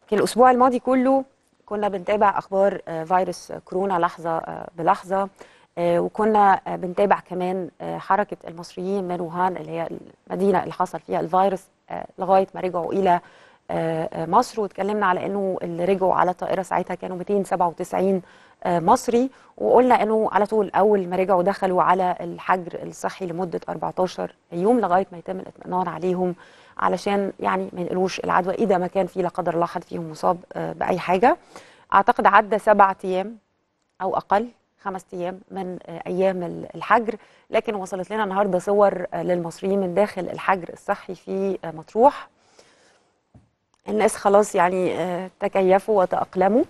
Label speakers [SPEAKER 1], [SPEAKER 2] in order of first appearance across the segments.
[SPEAKER 1] في الاسبوع الماضي كله كنا بنتابع اخبار آه، فيروس كورونا لحظه آه، بلحظه آه، وكنا آه، بنتابع كمان آه، حركه المصريين من ووهان اللي هي المدينه اللي حصل فيها الفيروس آه، لغايه ما رجعوا الى آه، آه، مصر واتكلمنا على انه اللي رجعوا على الطائره ساعتها كانوا 297 آه، مصري وقلنا انه على طول اول ما رجعوا دخلوا على الحجر الصحي لمده 14 يوم لغايه ما يتم الاطمئنان عليهم علشان يعني ما ينقلوش العدوى اذا ما كان في لا قدر الله حد فيهم مصاب آه، باي حاجه اعتقد عدى سبعة ايام او اقل خمس ايام من آه، ايام ال- الحجر لكن وصلت لنا النهارده صور آه، للمصريين من داخل الحجر الصحي في آه، مطروح الناس خلاص يعني آه، تكيفوا وتأقلموا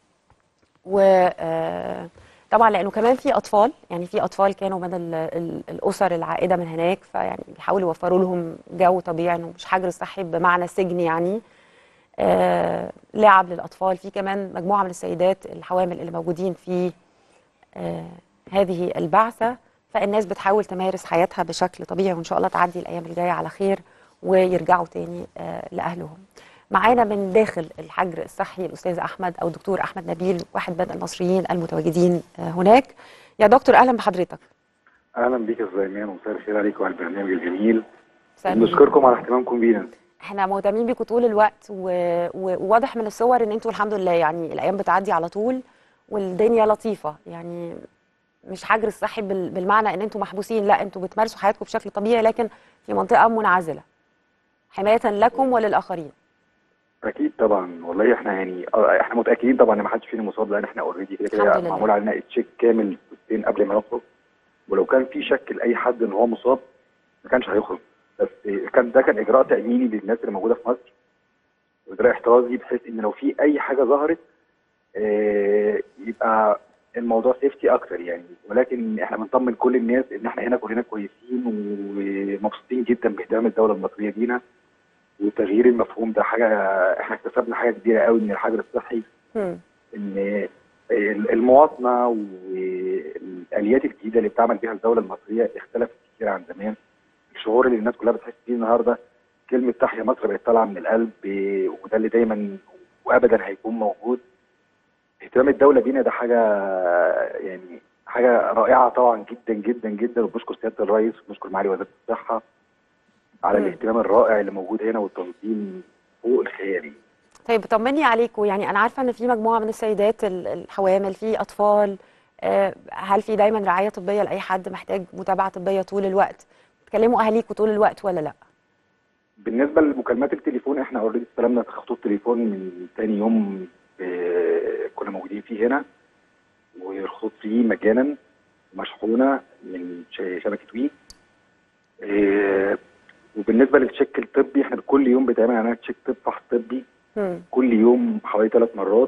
[SPEAKER 1] وطبعا لانه كمان في اطفال يعني في اطفال كانوا من ال- ال- الاسر العائده من هناك فيعني بيحاولوا يوفروا لهم جو طبيعي انه مش حجر صحي بمعنى سجن يعني آه، لعب للاطفال في كمان مجموعه من السيدات الحوامل اللي موجودين في آه، هذه البعثه فالناس بتحاول تمارس حياتها بشكل طبيعي وان شاء الله تعدي الايام الجايه على خير ويرجعوا تاني آه، لاهلهم. معانا من داخل الحجر الصحي الاستاذ احمد او دكتور احمد نبيل واحد من المصريين المتواجدين آه، هناك. يا دكتور اهلا بحضرتك.
[SPEAKER 2] اهلا بيك يا استاذ ايمان ومساء الخير عليك وعلى البرنامج الجميل
[SPEAKER 1] مساء النور.
[SPEAKER 2] نشكركم على اهتمامكم بينا
[SPEAKER 1] احنا مهتمين بيكم طول الوقت و... و- وواضح من الصور ان انتوا الحمد لله يعني الايام بتعدي على طول والدنيا لطيفه يعني مش حجر الصحي بال... بالمعنى ان انتوا محبوسين لا انتوا بتمارسوا حياتكم بشكل طبيعي لكن في منطقه منعزله حمايه لكم وللاخرين
[SPEAKER 2] اكيد طبعا والله احنا يعني اه احنا متاكدين طبعا ان ما حدش فينا مصاب لان احنا اوريدي كده
[SPEAKER 1] الحمد
[SPEAKER 2] كده
[SPEAKER 1] لله.
[SPEAKER 2] معمول علينا تشيك كامل ساعتين قبل ما نخرج ولو كان في شك لاي حد ان هو مصاب ما كانش هيخرج بس كان ده كان اجراء تاميني للناس اللي موجوده في مصر واجراء احترازي بحيث ان لو في اي حاجه ظهرت اه يبقى الموضوع سيفتي اكتر يعني ولكن احنا بنطمن كل الناس ان احنا هنا كلنا كويسين ومبسوطين جدا باهتمام الدوله المصريه بينا وتغيير المفهوم ده حاجه احنا اكتسبنا حاجه كبيره قوي من الحجر الصحي
[SPEAKER 1] هم.
[SPEAKER 2] ان المواطنه والاليات الجديده اللي بتعمل بها الدوله المصريه اختلفت كتير عن زمان الشعور اللي الناس كلها بتحس بيه النهارده كلمه تحيا مصر بقت طالعه من القلب وده اللي دايما وابدا هيكون موجود اهتمام الدوله بينا ده حاجه يعني حاجه رائعه طبعا جدا جدا جدا وبنشكر سياده الرئيس وبنشكر معالي وزيره الصحه على
[SPEAKER 1] مم.
[SPEAKER 2] الاهتمام الرائع اللي موجود هنا والتنظيم فوق الخيالي
[SPEAKER 1] طيب طمني عليكم يعني انا عارفه ان في مجموعه من السيدات ال- الحوامل في اطفال آه، هل في دايما رعايه طبيه لاي حد محتاج متابعه طبيه طول الوقت تكلموا اهاليكم طول الوقت ولا لا
[SPEAKER 2] بالنسبه لمكالمات التليفون احنا اوريدي استلمنا خطوط تليفون من تاني يوم آه، كنا موجودين فيه هنا والخطوط فيه مجانا مشحونه من ش- شبكه وي آه، وبالنسبه للتشيك الطبي احنا كل يوم بيتعمل علينا تشيك طب فحص طبي
[SPEAKER 1] هم.
[SPEAKER 2] كل يوم حوالي ثلاث مرات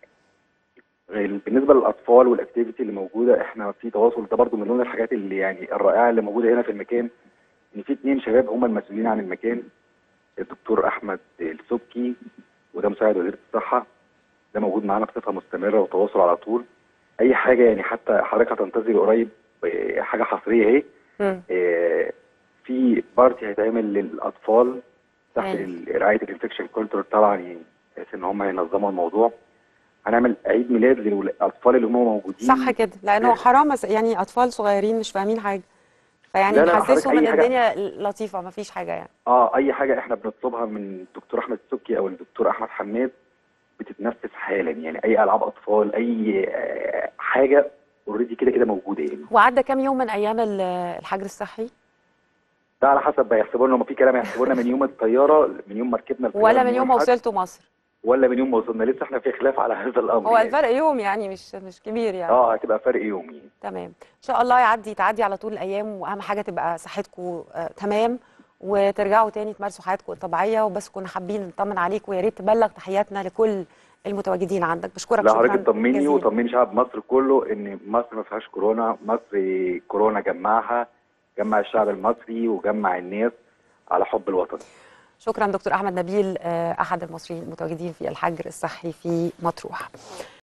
[SPEAKER 2] غير- بالنسبه للاطفال والاكتيفيتي اللي موجوده احنا في تواصل ده برضو من ضمن الحاجات اللي يعني الرائعه اللي موجوده هنا في المكان ان في اثنين شباب هم المسؤولين عن المكان الدكتور احمد السبكي وده مساعد وزير الصحه ده موجود معانا بصفه مستمره وتواصل على طول اي حاجه يعني حتى حضرتك هتنتظري قريب آه، حاجه حصريه اهي
[SPEAKER 1] هم.
[SPEAKER 2] آه، في بارتي هيتعمل للاطفال تحت
[SPEAKER 1] أيوة.
[SPEAKER 2] ال- رعايه الانفكشن كنترول طبعا يعني بحيث ان هم ينظموا الموضوع هنعمل عيد ميلاد للاطفال اللي هم موجودين
[SPEAKER 1] صح كده لانه حرام بس- يعني اطفال صغيرين مش فاهمين حاجه فيعني
[SPEAKER 2] لا، لا،
[SPEAKER 1] نحسسهم
[SPEAKER 2] حضرتك
[SPEAKER 1] ان
[SPEAKER 2] أي حاجة-
[SPEAKER 1] الدنيا لطيفه ما فيش حاجه يعني
[SPEAKER 2] اه اي حاجه احنا بنطلبها من الدكتور احمد السبكي او الدكتور احمد حماد بتتنفذ حالا يعني اي العاب اطفال اي آه، حاجه اوريدي كده كده موجوده يعني
[SPEAKER 1] وعدى كام يوم من ايام ال- الحجر الصحي
[SPEAKER 2] ده على حسب بقى يحسبوا لنا ما في كلام يحسبوا لنا من يوم الطياره من يوم ما ركبنا الطياره
[SPEAKER 1] ولا من يوم ما
[SPEAKER 2] الحج،
[SPEAKER 1] وصلتوا مصر
[SPEAKER 2] ولا من يوم ما وصلنا لسه احنا في خلاف على هذا الامر
[SPEAKER 1] هو
[SPEAKER 2] يعني.
[SPEAKER 1] الفرق يوم يعني مش مش كبير يعني
[SPEAKER 2] اه هتبقى فرق يوم يعني
[SPEAKER 1] تمام ان شاء الله يعدي تعدي على طول الايام واهم حاجه تبقى صحتكم آه تمام وترجعوا تاني تمارسوا حياتكم الطبيعيه وبس كنا حابين نطمن عليك ويا ريت تبلغ تحياتنا لكل المتواجدين عندك بشكرك
[SPEAKER 2] لا
[SPEAKER 1] شكرا
[SPEAKER 2] حضرتك طمني
[SPEAKER 1] جزيلا.
[SPEAKER 2] وطمني شعب مصر كله ان مصر ما فيهاش كورونا مصر كورونا جمعها جمع الشعب المصري وجمع الناس على حب الوطن
[SPEAKER 1] شكرا دكتور احمد نبيل آه، احد المصريين المتواجدين في الحجر الصحي في مطروح